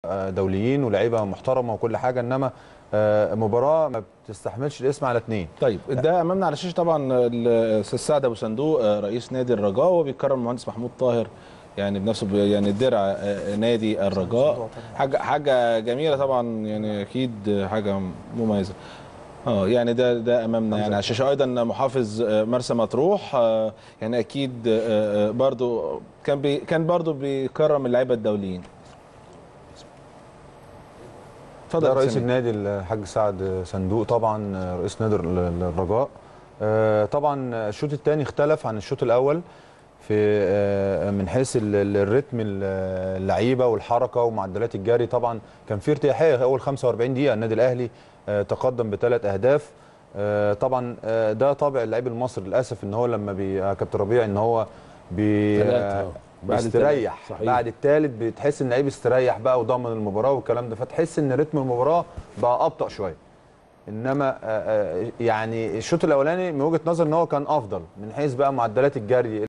آه، دوليين ولاعيبه محترمه وكل حاجه انما آه، مباراه ما بتستحملش الاسم على اثنين طيب ده امامنا على الشاشه طبعا الاستاذ سعد ابو صندوق آه، رئيس نادي الرجاء وبيكرم المهندس محمود طاهر يعني بنفسه ب- يعني درع آه، نادي الرجاء حاجه حاجه جميله طبعا يعني اكيد حاجه مميزه اه يعني ده ده امامنا يعني على الشاشه ايضا محافظ آه، مرسى مطروح آه، يعني اكيد آه، آه، برضو كان بي كان برضو بيكرم اللعيبه الدوليين اتفضل ده يا رئيس سمير. النادي الحاج سعد صندوق طبعا آه، رئيس نادي ال- ال- الرجاء آه، طبعا الشوط الثاني اختلف عن الشوط الاول في آه، من حيث ال- ال- الريتم ال- اللعيبه والحركه ومعدلات الجري طبعا كان في ارتياحيه اول 45 دقيقه النادي الاهلي آه، تقدم بثلاث اهداف آه، طبعا آه، ده طابع اللعيب المصري للاسف ان هو لما بي يا كابتن ربيع ان هو بي ثلاثة، آه، آه. بعد بيستريح الثلاثة، صحيح. بعد الثالث بتحس ان اللعيب استريح بقى وضمن المباراه والكلام ده فتحس ان رتم المباراه بقى ابطا شويه انما آه، آه، يعني الشوط الاولاني من وجهه نظر ان هو كان افضل من حيث بقى معدلات الجري